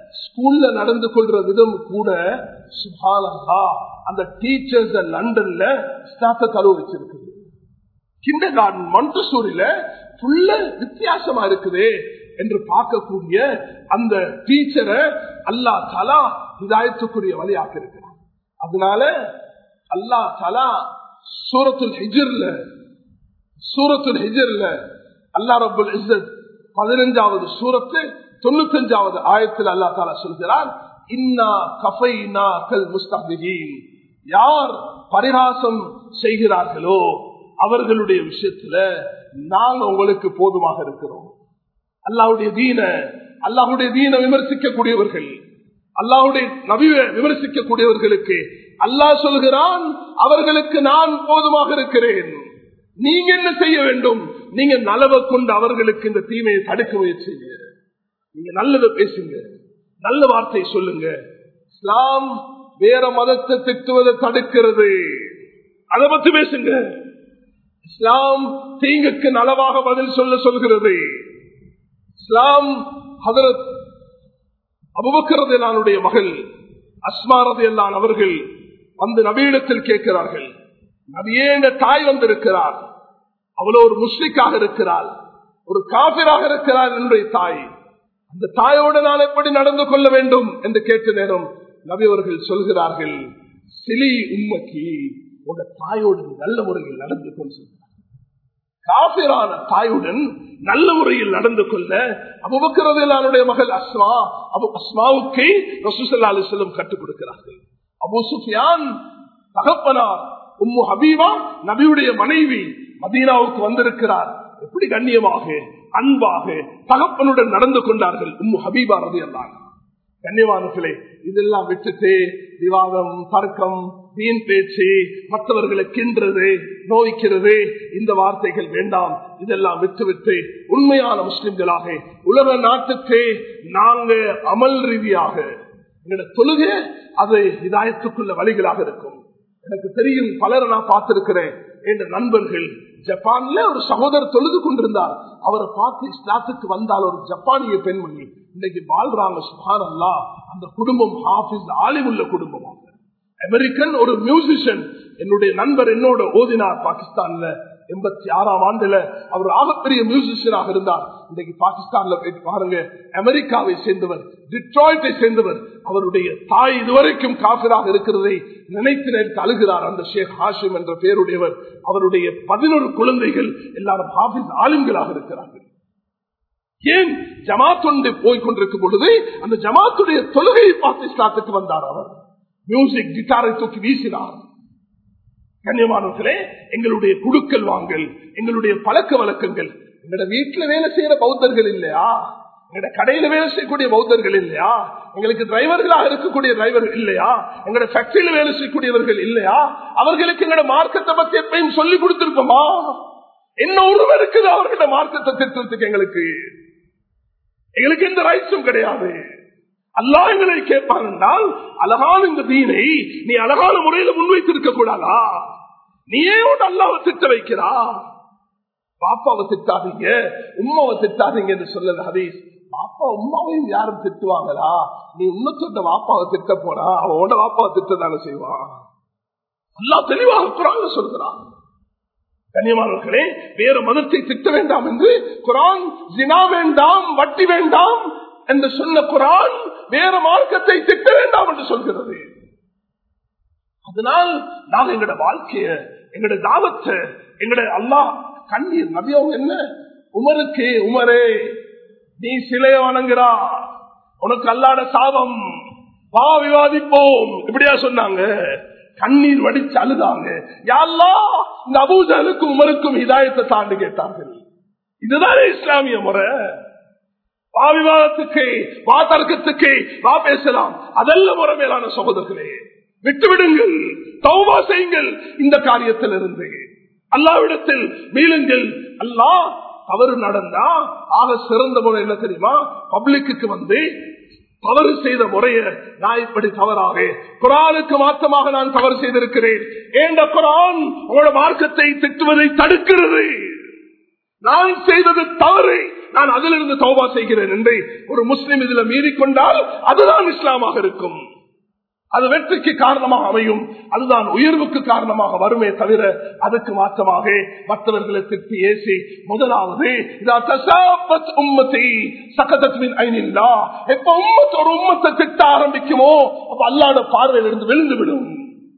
ஸ்கூல்ல நடந்து கொள்ற விதம் கூட சுபாலா அந்த டீச்சர்ஸ் லண்டன்ல ஸ்டாஃப கரு வச்சிருக்குது கிண்டர் கார்டன் மண்டசூரில ஃபுல்ல வித்தியாசமா இருக்குது என்று பார்க்கக்கூடிய அந்த டீச்சரை அல்லா தலா இதாயத்துக்குரிய வழியாக்க இருக்கிறார் அதனால அல்லா தலா சூரத்துல் ஹிஜர்ல சூரத்துல் ஹிஜர்ல அல்லா ரபுல் இஸ்ஸத் பதினஞ்சாவது சூரத்து தொண்ணூத்தஞ்சாவது ஆயத்தில் அல்லா தாலா சொல்கிறார் இன்னா கஃபைனா கல் முஸ்தபிகீன் யார் பரிகாசம் செய்கிறார்களோ அவர்களுடைய விஷயத்துல நாங்க உங்களுக்கு போதுமாக இருக்கிறோம் அல்லாவுடைய தீன அல்லாஹுடைய தீன விமர்சிக்கக்கூடியவர்கள் அல்லாஹுடைய நபியை விமர்சிக்கக்கூடியவர்களுக்கு அல்லாஹ் சொல்கிறான் அவர்களுக்கு நான் போதுமாக இருக்கிறேன் நீங்க என்ன செய்ய வேண்டும் நீங்க நலவை கொண்டு அவர்களுக்கு இந்த தீமையை தடுக்க முயற்சிங்க நீங்க நல்லதை பேசுங்க நல்ல வார்த்தை சொல்லுங்க இஸ்லாம் வேற மதத்தை திட்டுவதை தடுக்கிறது அதை பத்தி பேசுங்க இஸ்லாம் தீங்குக்கு நலவாக பதில் சொல்ல சொல்கிறது இஸ்லாம் ஹதரத் அபுபக்கரதையிலானுடைய மகள் அஸ்மாரதையெல்லாம் அவர்கள் வந்து நபியிடத்தில் கேட்கிறார்கள் நபியே எங்க தாய் வந்திருக்கிறார் அவ்வளவு ஒரு முஸ்லிக்காக இருக்கிறார் ஒரு காபிராக இருக்கிறார் என்னுடைய தாய் அந்த தாயோடு நான் எப்படி நடந்து கொள்ள வேண்டும் என்று கேட்ட நேரம் நபி அவர்கள் சொல்கிறார்கள் சிலி உண்மைக்கு உங்க தாயோடு நல்ல முறையில் நடந்து கொண்டு காபிரான தாயுடன் நல்ல முறையில் நடந்து கொள்ள அபுபக்கரதையிலானுடைய மகள் அஸ்மா அபு அஸ்மாவுக்கு ரசூசல்லா அலிஸ்லம் கற்றுக் கொடுக்கிறார்கள் அபு சுஃபியான் தகப்பனார் உம்மு ஹபீபா நபியுடைய மனைவி மதீனாவுக்கு வந்திருக்கிறார் எப்படி கண்ணியமாக அன்பாக தகப்பனுடன் நடந்து கொண்டார்கள் உம்மு ஹபீபா ரதி அல்லாங்க கண்ணியவானர்களே இதெல்லாம் விட்டுட்டு விவாதம் தர்க்கம் வீண் பேச்சு மற்றவர்களை கின்றது நோய்க்கிறது இந்த வார்த்தைகள் வேண்டாம் இதெல்லாம் விட்டுவிட்டு உண்மையான முஸ்லிம்களாக உலக நாட்டுக்கு நாங்க அமல் ரீதியாக எங்களோட தொழுகை அது இதாயத்துக்குள்ள வழிகளாக இருக்கும் எனக்கு தெரியும் பலரை நான் பார்த்திருக்கிறேன் என்ற நண்பர்கள் ஜப்பான்ல ஒரு சகோதரர் தொழுது கொண்டிருந்தார் அவரை பார்த்து இஸ்லாத்துக்கு வந்தால் ஒரு ஜப்பானிய பெண்மணி இன்னைக்கு வாழ்றாங்க சுகான் அல்லா அந்த குடும்பம் ஹாஃபிஸ் ஆலிவுள்ள குடும்பமாக அமெரிக்கன் ஒரு மியூசிஷியன் என்னுடைய நண்பர் என்னோட ஓதினார் பாகிஸ்தான்ல எண்பத்தி ஆறாம் ஆண்டுல அவர் ஆகப்பெரிய மியூசிஷியனாக இருந்தார் இன்றைக்கு பாகிஸ்தான்ல போயிட்டு பாருங்க அமெரிக்காவை சேர்ந்தவர் டிட்ராய்டை சேர்ந்தவர் அவருடைய தாய் இதுவரைக்கும் காபிராக இருக்கிறதை நினைத்து நினைத்து அழுகிறார் அந்த ஷேக் ஹாஷிம் என்ற பெயருடையவர் அவருடைய பதினொரு குழந்தைகள் எல்லாரும் ஹாஃபிஸ் ஆளுங்களாக இருக்கிறார்கள் ஏன் ஜமாத் ஒன்று போய்கொண்டிருக்கும் பொழுது அந்த ஜமாத்துடைய தொழுகையை பார்த்து இஸ்லாத்துக்கு வந்தார் அவர் மியூசிக் கிட்டாரை தூக்கி வீசினார் கண்ணியமானவர்களே எங்களுடைய குடுக்கல் வாங்கல் எங்களுடைய பழக்க வழக்கங்கள் எங்களோட வீட்டுல வேலை செய்யற பௌத்தர்கள் இல்லையா எங்களோட கடையில வேலை செய்யக்கூடிய பௌத்தர்கள் இல்லையா எங்களுக்கு டிரைவர்களாக இருக்கக்கூடிய டிரைவர் இல்லையா எங்களோட ஃபேக்டரியில வேலை செய்யக்கூடியவர்கள் இல்லையா அவர்களுக்கு எங்களோட மார்க்கத்தை பத்தி எப்பயும் சொல்லி கொடுத்திருப்போமா என்ன உருவம் இருக்குது அவர்களோட மார்க்கத்தை திட்டத்துக்கு எங்களுக்கு எங்களுக்கு எந்த ரைட்ஸும் கிடையாது அல்லா எங்களை கேட்பான் என்றால் அழகான இந்த தீனை நீ அழகான முறையில முன்வைத்திருக்க கூடாதா நீயே ஒன்று அல்லாவை திட்ட வைக்கிறா பாப்பாவை திட்டாதீங்க உமாவை திட்டாதீங்க என்று சொல்லல ஹதீஸ் பாப்பா உமாவையும் யாரும் திட்டுவாங்களா நீ உன்னத்தோட வாப்பாவை திட்ட போனா அவனோட வாப்பாவை திட்டதான செய்வான் அல்லா தெளிவாக குரான் சொல்கிறான் கண்ணியமானவர்களே வேறு மதத்தை திட்ட வேண்டாம் என்று குரான் ஜினா வேண்டாம் வட்டி வேண்டாம் என்று சொன்ன குரான் வேற மார்க்கத்தை திட்ட வேண்டாம் என்று சொல்கிறது அதனால் நாங்கள் எங்களோட வாழ்க்கைய எங்களோட தாவத்தை எங்களோட அல்லாஹ் கண்ணீர் நபியவங்க என்ன உமருக்கு உமரே நீ சிலைய வணங்குறா உனக்கு அல்லாட சாபம் வா விவாதிப்போம் இப்படியா சொன்னாங்க கண்ணீர் வடிச்சு அழுதாங்க யாழ்லா இந்த அபூஜலுக்கும் உமருக்கும் இதாயத்தை தாண்டு கேட்டார்கள் இதுதானே இஸ்லாமிய முறை வா விவாதத்துக்கு வா தர்க்கத்துக்கு வா பேசலாம் அதல்ல முறை மேலான சகோதரர்களே விட்டுவிடுங்கள் தௌபா செய்யுங்கள் இந்த காரியத்தில் இருந்து அல்லாவிடத்தில் மீளுங்கள் அல்லா தவறு நடந்தா ஆக சிறந்த முறை என்ன தெரியுமா பப்ளிக்கு வந்து தவறு செய்த முறைய நான் இப்படி தவறாக குரானுக்கு மாற்றமாக நான் தவறு செய்திருக்கிறேன் ஏண்ட குரான் உங்களோட மார்க்கத்தை திட்டுவதை தடுக்கிறது நான் செய்தது தவறு நான் அதிலிருந்து தௌபா செய்கிறேன் என்று ஒரு முஸ்லிம் இதுல மீறிக்கொண்டால் அதுதான் இஸ்லாமாக இருக்கும் அது வெற்றிக்கு காரணமாக அமையும் அதுதான் உயர்வுக்கு காரணமாக வருமே தவிர அதுக்கு மாற்றமாக மற்றவர்களை திட்டி ஏசி முதலாவது எப்ப உம்மத்து ஒரு உம்மத்தை திட்ட ஆரம்பிக்குமோ அப்ப அல்லாட பார்வையில் இருந்து விழுந்து விடும்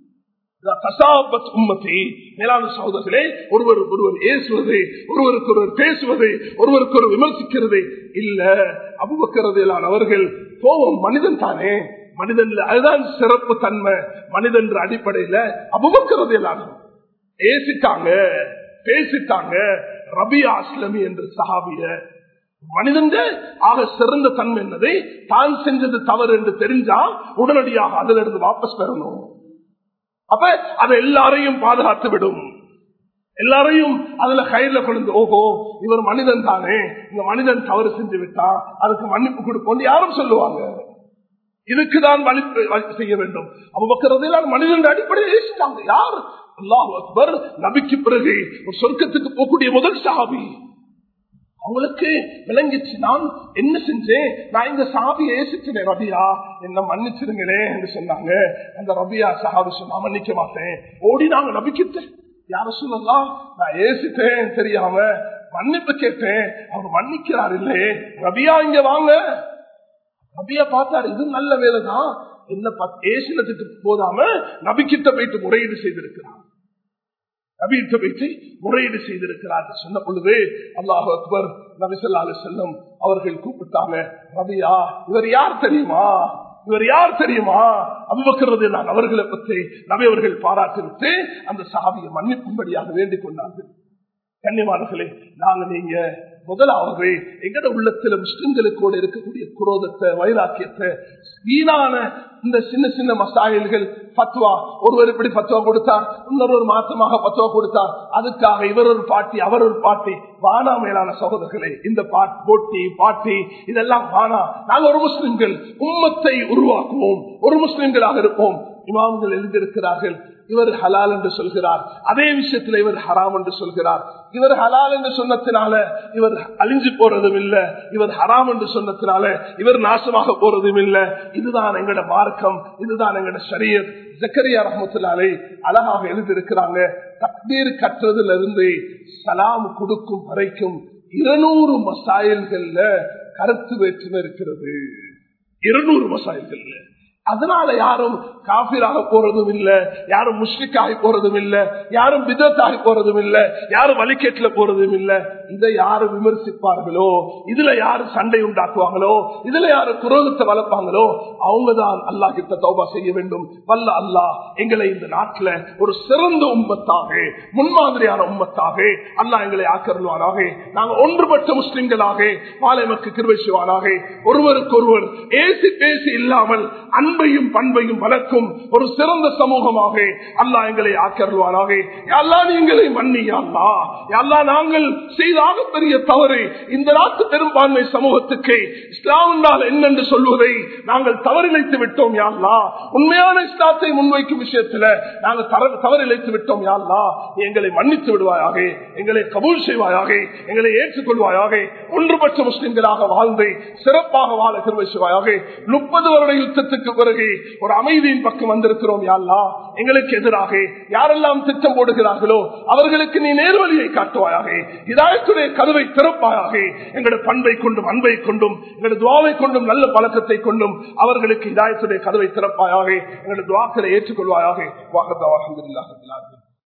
சகோதரர்களே ஒருவர் ஒருவர் ஏசுவது ஒருவருக்கு ஒருவர் பேசுவது ஒருவருக்கு ஒரு விமர்சிக்கிறது இல்ல அபுபக்கிறதையிலான அவர்கள் கோபம் மனிதன் தானே மனிதன் அதுதான் சிறப்பு தன்மை மனிதன் அடிப்படையில அபுபக்கிறதையிலான ஏசிட்டாங்க பேசிட்டாங்க ரபி அஸ்லமி என்று சஹாபிய மனிதன் ஆக சிறந்த தன்மை என்னதை தான் செஞ்சது தவறு என்று தெரிஞ்சா உடனடியாக அதிலிருந்து வாபஸ் பெறணும் அப்ப அது எல்லாரையும் பாதுகாத்து விடும் எல்லாரையும் அதுல கையில கொண்டு ஓஹோ இவர் மனிதன் தானே இந்த மனிதன் தவறு செஞ்சு விட்டா அதுக்கு மன்னிப்பு கொடுப்போம் யாரும் சொல்லுவாங்க இதுக்குதான் மன்னிப்பு செய்ய வேண்டும் அவ்வக்கிறதையெல்லாம் மனிதன் அடிப்படையில் ஏசிட்டாங்க யார் அல்லாஹ் அக்பர் நபிக்கு பிறகு ஒரு சொர்க்கத்துக்கு போகக்கூடிய முதல் சாபி அவங்களுக்கு விளங்கிச்சு நான் என்ன செஞ்சேன் நான் இந்த சாபியை ஏசிச்சேன் ரபியா என்ன மன்னிச்சிருங்களே என்று சொன்னாங்க அந்த ரபியா சாபி சொன்னா மன்னிக்க மாட்டேன் ஓடி நாங்க நபிக்கிட்டேன் யார சொல்லலாம் நான் ஏசிட்டேன் தெரியாம மன்னிப்பு கேட்டேன் அவர் மன்னிக்கிறார் இல்லையே ரபியா இங்க வாங்க ரபியா பார்த்தாரு இது நல்ல வேலைதான் என்ன ஏசினத்துக்கு போதாம நபிக்கிட்ட போயிட்டு முறையீடு செய்திருக்கிறார் நபீட்ட வைத்து முறையீடு செய்திருக்கிறார் சொன்ன பொழுது அல்லாஹ் அக்பர் நபிசல்லா செல்லம் அவர்கள் கூப்பிட்டாங்க ரபியா இவர் யார் தெரியுமா இவர் யார் தெரியுமா அவ்வக்கிறது நான் அவர்களை பற்றி நபி அவர்கள் பாராட்டிவிட்டு அந்த சாவியை மன்னிக்கும்படியாக வேண்டிக் கொண்டார்கள் கண்ணியமானர்களே நாங்க நீங்க முதலாவது எங்கட உள்ளத்துல முஸ்லிம்களுக்கு இருக்கக்கூடிய குரோதத்தை வைராக்கியத்தை வீணான இந்த சின்ன சின்ன மசாயல்கள் பத்துவா ஒருவர் இப்படி பத்துவா கொடுத்தார் இன்னொரு ஒரு மாசமாக பத்துவா கொடுத்தார் அதுக்காக இவர் ஒரு பாட்டி அவர் ஒரு பாட்டி வானா மேலான சகோதரர்களே இந்த போட்டி பாட்டி இதெல்லாம் வானா நாங்க ஒரு முஸ்லிம்கள் உம்மத்தை உருவாக்குவோம் ஒரு முஸ்லிம்களாக இருப்போம் இமாம்கள் எழுதியிருக்கிறார்கள் இவர் ஹலால் என்று சொல்கிறார் அதே விஷயத்தில் இவர் ஹராம் என்று சொல்கிறார் இவர் ஹலால் என்று சொன்னத்தினால இவர் அழிஞ்சு போறதும் இல்ல இவர் ஹராம் என்று சொன்னத்தினால இவர் நாசமாக போறதும் இல்ல இதுதான் எங்கட மார்க்கம் இதுதான் எங்கட சரியர் ஜக்கரியா ரஹமத்துலாலே அழகாக எழுதியிருக்கிறாங்க தக்பீர் கற்றதுல இருந்து சலாம் கொடுக்கும் வரைக்கும் இருநூறு மசாயல்கள்ல கருத்து வேற்றுமை இருக்கிறது இருநூறு மசாயல்கள்ல அதனால யாரும் காபிராக போறதும் இல்ல யாரும் முஸ்லிக்காகி போறதும் இல்ல யாரும் பிதத்தாகி போறதும் இல்ல யாரும் வழிகேட்டுல போறதும் இல்ல இதை யாரு விமர்சிப்பார்களோ இதுல யாரு சண்டை உண்டாக்குவாங்களோ இதுல யாரு குரோதத்தை வளர்ப்பாங்களோ அவங்கதான் அல்லாஹ் கிட்ட தௌபா செய்ய வேண்டும் வல்ல அல்லாஹ் எங்களை இந்த நாட்டுல ஒரு சிறந்த உம்மத்தாக முன்மாதிரியான உம்மத்தாக அல்லாஹ் எங்களை ஆக்கருவானாக நாங்க ஒன்றுபட்ட முஸ்லிம்களாக பாலைமக்கு கிருவை செய்வானாக ஒருவருக்கு ஒருவர் ஏசி பேசி இல்லாமல் அன்பையும் பண்பையும் வளர்க்கும் ஒரு சிறந்த சமூகமாக அல்லா எங்களை ஆக்கருவானாக அல்லா நீங்களை மன்னியல்லா அல்லா நாங்கள் செய்தாக பெரிய தவறு இந்த நாட்டு பெரும்பான்மை சமூகத்துக்கு இஸ்லாம் என்றால் என்னென்று சொல்வதை நாங்கள் தவறிழைத்து விட்டோம் யாழ்லா உண்மையான இஸ்லாத்தை முன்வைக்கும் விஷயத்துல நாங்கள் தவறிழைத்து விட்டோம் யாழ்லா எங்களை மன்னித்து விடுவாயாக எங்களை கபூல் செய்வாயாக எங்களை ஏற்றுக்கொள்வாயாக ஒன்றுபட்ச முஸ்லிம்களாக வாழ்ந்து சிறப்பாக வாழ கருவை செய்வாயாக முப்பது வருட யுத்தத்துக்கு பிறகு ஒரு அமைதியின் பக்கம் வந்திருக்கிறோம் யாழ்லா எங்களுக்கு எதிராக யாரெல்லாம் திட்டம் போடுகிறார்களோ அவர்களுக்கு நீ நேர்வழியை காட்டுவாயாக இதாயத்துடைய கதவை திறப்பாயாக எங்களுடைய பண்பை கொண்டும் அன்பை கொண்டும் எங்களுடைய துவாவை கொண்டும் நல்ல பழக்கத்தை கொண்டும் அவர்களுக்கு இதாயத்துடைய கதவை திறப்பாயாக எங்களுடைய துவாக்களை ஏற்றுக்கொள்வாயாக வாகத்தாவாக